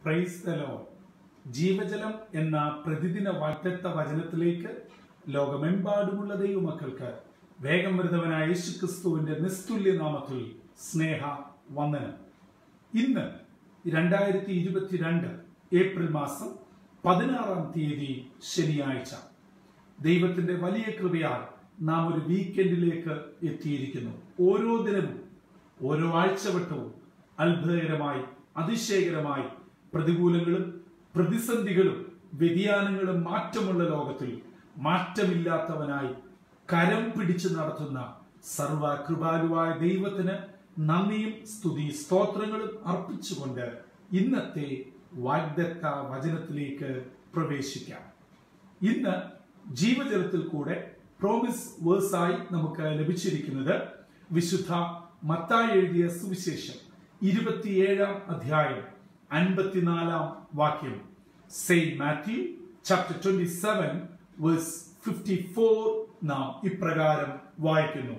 praise the Lord ജീവജലം എന്ന പ്രതിദിന വാഗ്ദത്ത വചനത്തിലേക്ക് ലോകമെമ്പാടുമുള്ള ദൈവമക്കൾക്ക് വേഗം വരുന്നവനായ യേശുക്രിസ്തുവിന്റെ നിസ്തുല്യ നാമത്തിൽ സ്നേഹ വന്ദനം ഇന്ന് രണ്ടായിരത്തി ഇരുപത്തിരണ്ട് ഏപ്രിൽ മാസം പതിനാറാം തീയതി ശനിയാഴ്ച ദൈവത്തിന്റെ വലിയ കൃപയാൽ നാം ഒരു വീക്കെൻഡിലേക്ക് എത്തിയിരിക്കുന്നു ഓരോ ദിനവും ഓരോ ആഴ്ചവട്ടവും അത്ഭുതകരമായി അതിശയകരമായി പ്രതികൂലങ്ങളും പ്രതിസന്ധികളും വ്യതിയാനങ്ങളും മാറ്റമുള്ള ലോകത്തിൽ മാറ്റമില്ലാത്തവനായി കരം പിടിച്ചു നടത്തുന്ന സർവ കൃപാലുവായ ദൈവത്തിന് നന്ദിയും സ്തുതി സ്തോത്രങ്ങളും അർപ്പിച്ചുകൊണ്ട് ഇന്നത്തെ വാഗ്ദത്ത വചനത്തിലേക്ക് പ്രവേശിക്കാം ഇന്ന് ജീവജലത്തിൽ കൂടെ പ്രോമിസ് വേഴ്സായി നമുക്ക് ലഭിച്ചിരിക്കുന്നത് വിശുദ്ധ മത്തായി എഴുതിയ സുവിശേഷം ഇരുപത്തിയേഴാം അധ്യായം അൻപത്തിനാലാം വാക്യം Saint Matthew chapter twenty seven verse fifty four നാം ഇപ്രകാരം വായിക്കുന്നു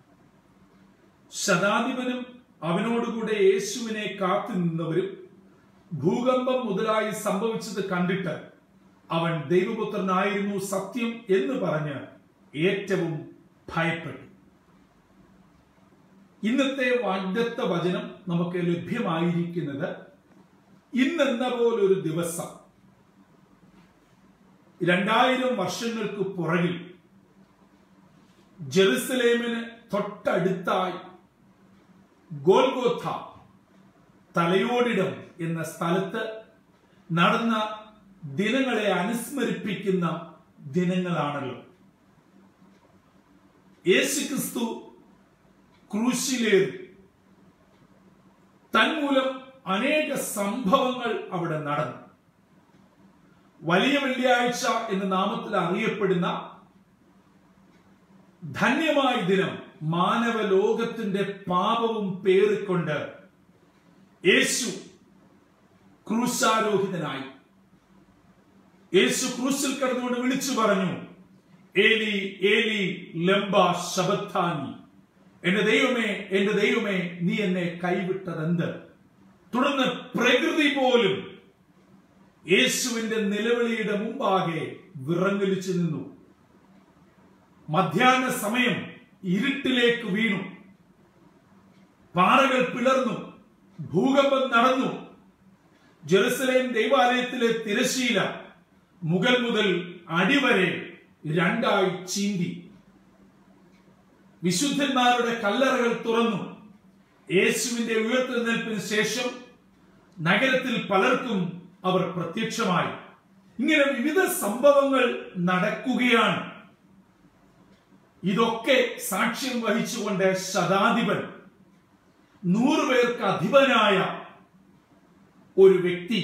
ശതാധിപനും അവനോടുകൂടെ യേശുവിനെ കാത്തു നിന്നവരും ഭൂകമ്പം മുതലായി സംഭവിച്ചത് കണ്ടിട്ട് അവൻ ദൈവപുത്രനായിരുന്നു സത്യം എന്ന് പറഞ്ഞ് ഏറ്റവും ഭയപ്പെട്ടു ഇന്നത്തെ വാഗ്ദത്ത വചനം നമുക്ക് ലഭ്യമായിരിക്കുന്നത് ഇന്നെന്ന പോലൊരു ദിവസം രണ്ടായിരം വർഷങ്ങൾക്ക് പുറകിൽ ജെറുസലേമിന് തൊട്ടടുത്തായി ഗോൽഗോഥ തലയോടിടം എന്ന സ്ഥലത്ത് നടന്ന ദിനങ്ങളെ അനുസ്മരിപ്പിക്കുന്ന ദിനങ്ങളാണല്ലോ യേശുക്രിസ്തു ക്രൂശിലേറി തന്മൂലം അനേക സംഭവങ്ങൾ അവിടെ നടന്നു വലിയ വെള്ളിയാഴ്ച എന്ന നാമത്തിൽ അറിയപ്പെടുന്ന ധന്യമായ ദിനം മാനവ ലോകത്തിന്റെ പാപവും പേറിക്കൊണ്ട് യേശു ക്രൂശാരോഹിതനായി യേശു ക്രൂശിൽ കിടന്നുകൊണ്ട് വിളിച്ചു പറഞ്ഞു ഏലി ഏലി ലംബ ശബത്താനി എന്റെ ദൈവമേ എന്റെ ദൈവമേ നീ എന്നെ കൈവിട്ടതെന്ത് തുടർന്ന് പ്രകൃതി പോലും യേശുവിന്റെ നിലവിളിയുടെ മുമ്പാകെ വിറങ്ങലിച്ചു നിന്നു മധ്യാഹ്ന സമയം ഇരുട്ടിലേക്ക് വീണു പാറകൾ പിളർന്നു ഭൂകമ്പം നടന്നു ജെറുസലേം ദൈവാലയത്തിലെ തിരശീല മുകൾ മുതൽ അടിവരെ രണ്ടായി ചീന്തി വിശുദ്ധന്മാരുടെ കല്ലറകൾ തുറന്നു യേശുവിന്റെ ഉയർത്തെഴുന്നേൽപ്പിന് ശേഷം നഗരത്തിൽ പലർക്കും അവർ പ്രത്യക്ഷമായി ഇങ്ങനെ വിവിധ സംഭവങ്ങൾ നടക്കുകയാണ് ഇതൊക്കെ സാക്ഷ്യം വഹിച്ചുകൊണ്ട് ശതാധിപൻ നൂറുപേർക്ക് അധിപനായ ഒരു വ്യക്തി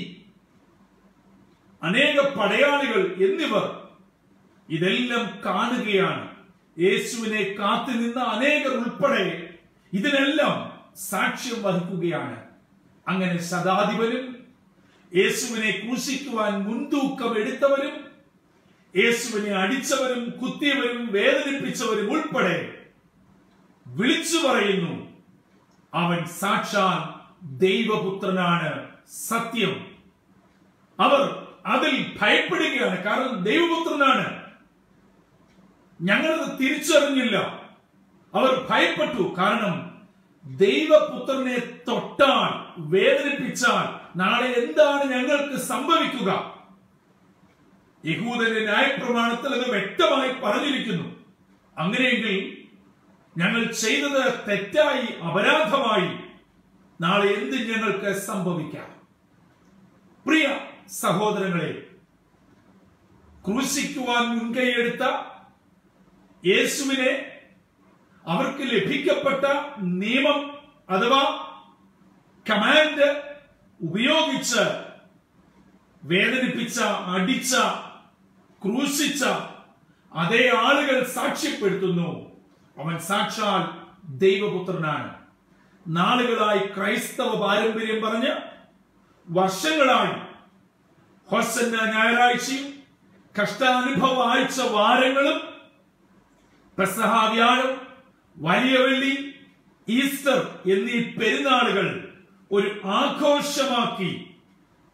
അനേക പടയാളികൾ എന്നിവർ ഇതെല്ലാം കാണുകയാണ് യേശുവിനെ കാത്തു നിന്ന അനേകർ ഉൾപ്പെടെ ഇതിനെല്ലാം സാക്ഷ്യം വഹിക്കുകയാണ് അങ്ങനെ ശതാധിപനും യേശുവിനെ ക്രൂശിക്കുവാൻ മുൻതൂക്കം എടുത്തവരും യേശുവിനെ അടിച്ചവരും കുത്തിയവരും വേദനിപ്പിച്ചവരും ഉൾപ്പെടെ വിളിച്ചു പറയുന്നു അവൻ സാക്ഷാൽ ദൈവപുത്രനാണ് സത്യം അവർ അതിൽ ഭയപ്പെടുകയാണ് കാരണം ദൈവപുത്രനാണ് ഞങ്ങളത് തിരിച്ചറിഞ്ഞില്ല അവർ ഭയപ്പെട്ടു കാരണം ദൈവപുത്രനെ തൊട്ടാൽ വേദനിപ്പിച്ചാൽ നാളെ എന്താണ് ഞങ്ങൾക്ക് സംഭവിക്കുക യഹൂദന്റെ ന്യായപ്രമാണത്തിൽ അത് വ്യക്തമായി പറഞ്ഞിരിക്കുന്നു അങ്ങനെയെങ്കിൽ ഞങ്ങൾ ചെയ്തത് തെറ്റായി അപരാധമായി നാളെ എന്ത് ഞങ്ങൾക്ക് സംഭവിക്കാം പ്രിയ സഹോദരങ്ങളെ ക്രൂശിക്കുവാൻ മുൻകൈയെടുത്ത യേശുവിനെ അവർക്ക് ലഭിക്കപ്പെട്ട നിയമം അഥവാ കമാൻഡ് ഉപയോഗിച്ച് വേദനിപ്പിച്ച അടിച്ച ക്രൂശിച്ച അതേ ആളുകൾ സാക്ഷ്യപ്പെടുത്തുന്നു അവൻ സാക്ഷാൽ ദൈവപുത്രനാണ് നാളുകളായി ക്രൈസ്തവ പാരമ്പര്യം പറഞ്ഞ് വർഷങ്ങളായി ഹൊസന്ന ഞായറാഴ്ചയും കഷ്ടാനുഭവ ആഴ്ച വാരങ്ങളും പെസഹ വ്യാഴം വലിയ വെള്ളി ഈസ്റ്റർ എന്നീ പെരുന്നാളുകൾ ഒരു ആഘോഷമാക്കി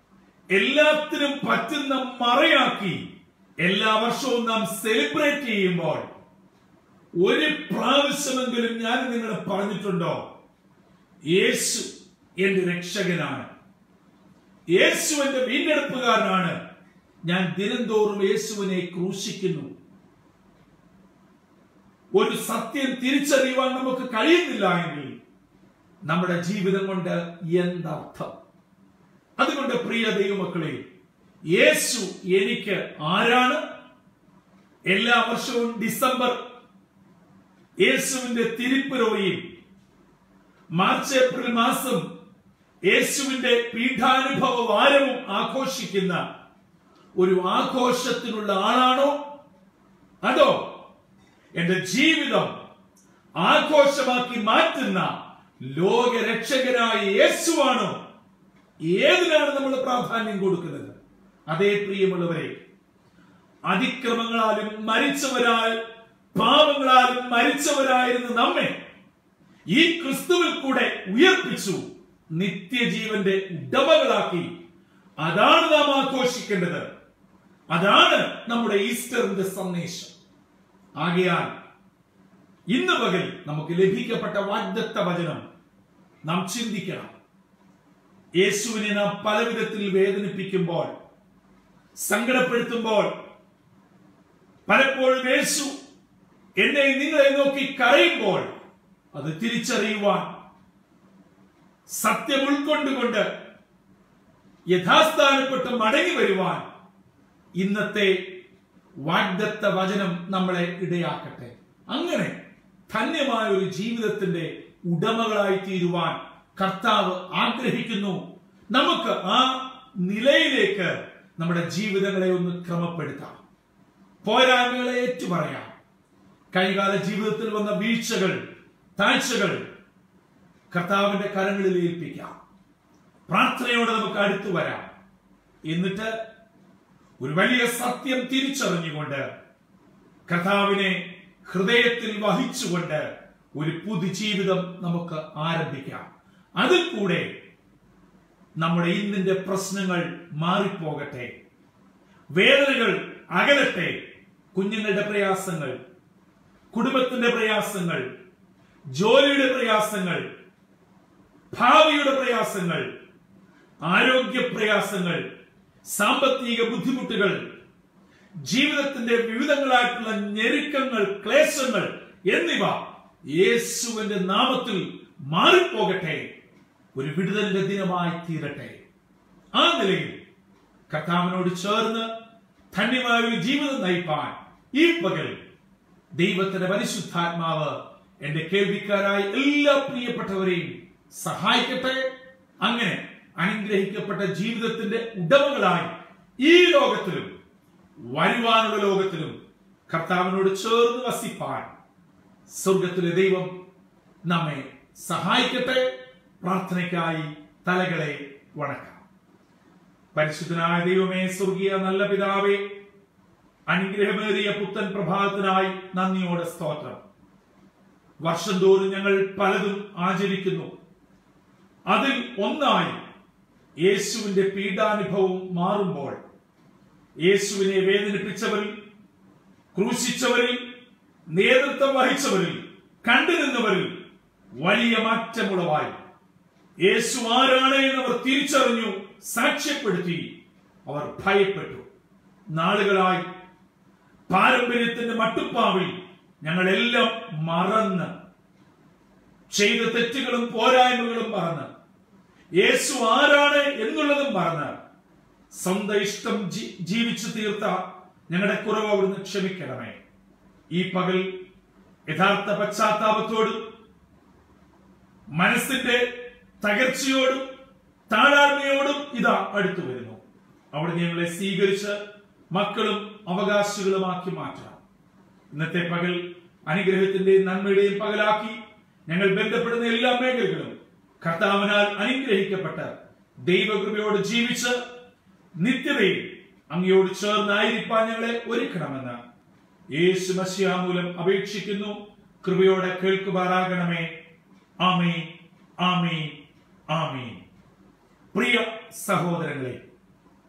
എല്ലാത്തിനും പറ്റുന്ന മറയാക്കി എല്ലാ വർഷവും നാം സെലിബ്രേറ്റ് ചെയ്യുമ്പോൾ ഒരു പ്രാവശ്യമെങ്കിലും ഞാൻ നിങ്ങളെ പറഞ്ഞിട്ടുണ്ടോ യേശു എന്റെ രക്ഷകനാണ് യേശു എന്റെ വീണ്ടെടുപ്പുകാരനാണ് ഞാൻ ദിനംതോറും യേശുവിനെ ക്രൂശിക്കുന്നു ഒരു സത്യം തിരിച്ചറിയുവാൻ നമുക്ക് കഴിയുന്നില്ല എങ്കിൽ നമ്മുടെ ജീവിതം കൊണ്ട് എന്തർത്ഥം അതുകൊണ്ട് പ്രിയ ദൈവമക്കളെ യേശു എനിക്ക് ആരാണ് എല്ലാ വർഷവും ഡിസംബർ യേശുവിന്റെ തിരുപ്പിറവിയും മാർച്ച് ഏപ്രിൽ മാസം യേശുവിന്റെ പീഠാനുഭവ വാരവും ആഘോഷിക്കുന്ന ഒരു ആഘോഷത്തിനുള്ള ആളാണോ അതോ എന്റെ ജീവിതം ആഘോഷമാക്കി മാറ്റുന്ന ലോകരക്ഷകനായ യേശുവാണോ ഏതിനാണ് നമ്മൾ പ്രാധാന്യം കൊടുക്കുന്നത് അതേ പ്രിയമുള്ളവരെ അതിക്രമങ്ങളാലും മരിച്ചവരാൽ പാപങ്ങളാലും മരിച്ചവരായിരുന്ന നമ്മെ ഈ ക്രിസ്തുവിൽ കൂടെ ഉയർപ്പിച്ചു നിത്യജീവന്റെ ഉടമകളാക്കി അതാണ് നാം ആഘോഷിക്കേണ്ടത് അതാണ് നമ്മുടെ ഈസ്റ്ററിന്റെ സന്ദേശം ആകയാൽ ഇന്ന് പകൽ നമുക്ക് ലഭിക്കപ്പെട്ട വാഗ്ദത്ത വചനം നാം ചിന്തിക്കണം യേശുവിനെ നാം പല വിധത്തിൽ വേദനിപ്പിക്കുമ്പോൾ സങ്കടപ്പെടുത്തുമ്പോൾ പലപ്പോഴും യേശു എന്നെ നിങ്ങളെ നോക്കി കരയുമ്പോൾ അത് തിരിച്ചറിയുവാൻ സത്യം ഉൾക്കൊണ്ടുകൊണ്ട് യഥാസ്ഥാനപ്പെട്ട് മടങ്ങി വരുവാൻ ഇന്നത്തെ വാഗ്ദത്ത വചനം നമ്മളെ ഇടയാക്കട്ടെ അങ്ങനെ ധന്യമായ ഒരു ജീവിതത്തിന്റെ ഉടമകളായി തീരുവാൻ കർത്താവ് ആഗ്രഹിക്കുന്നു നമുക്ക് ആ നിലയിലേക്ക് നമ്മുടെ ജീവിതങ്ങളെ ഒന്ന് ക്രമപ്പെടുത്താം പോരായ്മകളെ ഏറ്റുപറയാം കൈകാല ജീവിതത്തിൽ വന്ന വീഴ്ചകൾ താഴ്ചകൾ കർത്താവിന്റെ കരങ്ങളിൽ ഏൽപ്പിക്കാം പ്രാർത്ഥനയോടെ നമുക്ക് അടുത്തു വരാം എന്നിട്ട് ഒരു വലിയ സത്യം തിരിച്ചറിഞ്ഞുകൊണ്ട് കർത്താവിനെ ഹൃദയത്തിൽ വഹിച്ചുകൊണ്ട് ഒരു പുതുജീവിതം നമുക്ക് ആരംഭിക്കാം അതിൽ കൂടെ നമ്മുടെ ഇന്നിന്റെ പ്രശ്നങ്ങൾ മാറിപ്പോകട്ടെ വേദനകൾ അകലട്ടെ കുഞ്ഞുങ്ങളുടെ പ്രയാസങ്ങൾ കുടുംബത്തിന്റെ പ്രയാസങ്ങൾ ജോലിയുടെ പ്രയാസങ്ങൾ ഭാവിയുടെ പ്രയാസങ്ങൾ ആരോഗ്യ പ്രയാസങ്ങൾ സാമ്പത്തിക ബുദ്ധിമുട്ടുകൾ ജീവിതത്തിന്റെ വിവിധങ്ങളായിട്ടുള്ള ഞെരുക്കങ്ങൾ ക്ലേശങ്ങൾ എന്നിവ യേശുവിന്റെ നാമത്തിൽ മാറിപ്പോകട്ടെ ഒരു വിടുതലിന്റെ ദിനമായി തീരട്ടെ ആ നിലയിൽ കർത്താവിനോട് ചേർന്ന് ധന്യമായ ഒരു ജീവിതം നയിപ്പാൻ ഈ പകൽ ദൈവത്തിന്റെ പരിശുദ്ധാത്മാവ് എന്റെ കേൾവിക്കാരായ എല്ലാ പ്രിയപ്പെട്ടവരെയും സഹായിക്കട്ടെ അങ്ങനെ അനുഗ്രഹിക്കപ്പെട്ട ജീവിതത്തിന്റെ ഉടമകളായി ഈ ലോകത്തിലും വരുവാനുള്ള ലോകത്തിലും കർത്താവിനോട് ചേർന്ന് വസിപ്പാൻ സ്വർഗത്തിലെ ദൈവം നമ്മെ സഹായിക്കട്ടെ പ്രാർത്ഥനയ്ക്കായി തലകളെ വണക്കാം പരിശുദ്ധനായ ദൈവമേ സ്വർഗീയ നല്ല പിതാവേ അനുഗ്രഹമേറിയ പുത്തൻ പ്രഭാതത്തിനായി നന്ദിയോടെ സ്തോത്രം വർഷം തോറും ഞങ്ങൾ പലതും ആചരിക്കുന്നു അതിൽ ഒന്നായി യേശുവിന്റെ പീഡാനുഭവം മാറുമ്പോൾ യേശുവിനെ വേദനിപ്പിച്ചവരിൽ ക്രൂശിച്ചവരിൽ നേതൃത്വം വഹിച്ചവരിൽ കണ്ടുനിന്നവരിൽ വലിയ മാറ്റമുളവായി യേശു ആരാണ് എന്നവർ തിരിച്ചറിഞ്ഞു സാക്ഷ്യപ്പെടുത്തി അവർ ഭയപ്പെട്ടു നാളുകളായി പാരമ്പര്യത്തിന്റെ മട്ടുപ്പാവിൽ ഞങ്ങളെല്ലാം മറന്ന് ചെയ്ത തെറ്റുകളും പോരായ്മകളും മറന്ന് യേശു ആരാണ് എന്നുള്ളതും മറന്ന് സ്വന്തം ഇഷ്ടം ജി- ജീവിച്ചു തീർത്ത ഞങ്ങളുടെ കുറവ് അവിടുന്ന് ക്ഷമിക്കണമേ ഈ പകൽ യഥാർത്ഥ പശ്ചാത്താപത്തോടും മനസ്സിന്റെ തകർച്ചയോടും താഴാഴ്മയോടും ഇതാ അടുത്തു വരുന്നു അവിടെ ഞങ്ങളെ സ്വീകരിച്ച് മക്കളും അവകാശികളുമാക്കി മാറ്റണം ഇന്നത്തെ പകൽ അനുഗ്രഹത്തിന്റെയും നന്മയുടെയും പകലാക്കി ഞങ്ങൾ ബന്ധപ്പെടുന്ന എല്ലാ മേഖലകളും കർത്താവിനാൽ അനുഗ്രഹിക്കപ്പെട്ട് ദൈവകൃപയോട് ജീവിച്ച് നിത്യതയിൽ അങ്ങയോട് ചേർന്നായിരിക്കാൻ ഞങ്ങളെ ഒരുക്കണമെന്ന് യേശു മസിയാ മൂലം അപേക്ഷിക്കുന്നു കൃപയോടെ കേൾക്കുമാറാകണമേ ആമേ ആമേ ആമേ പ്രിയ സഹോദരങ്ങളെ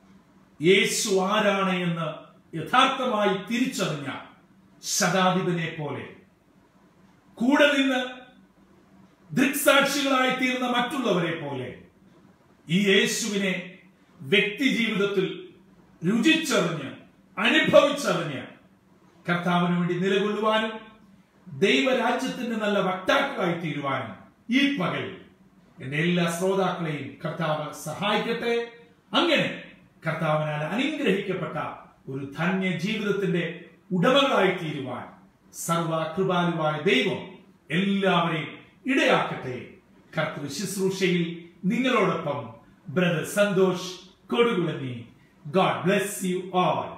യേശു ആരാണ് എന്ന് യഥാർത്ഥമായി തിരിച്ചറിഞ്ഞ ശതാധിപനെ പോലെ കൂടെ നിന്ന് ദൃക്സാക്ഷികളായി തീർന്ന മറ്റുള്ളവരെ പോലെ ഈ യേശുവിനെ വ്യക്തി ജീവിതത്തിൽ രുചിച്ചറിഞ്ഞ് അനുഭവിച്ചറിഞ്ഞ് കർത്താവിന് വേണ്ടി നിലകൊള്ളുവാനും ദൈവരാജ്യത്തിന്റെ നല്ല വക്താക്കളായി തീരുവാനും ഈ പകൽ എന്റെ എല്ലാ ശ്രോതാക്കളെയും കർത്താവ് സഹായിക്കട്ടെ അങ്ങനെ കർത്താവിനാൽ അനുഗ്രഹിക്കപ്പെട്ട ഒരു ധന്യ ജീവിതത്തിന്റെ ഉടമകളായി തീരുവാൻ സർവകൃപാലുവായ ദൈവം എല്ലാവരെയും ഇടയാക്കട്ടെ കർത്തൃ ശുശ്രൂഷയിൽ നിങ്ങളോടൊപ്പം brother Santhosh Kodukulanji God bless you all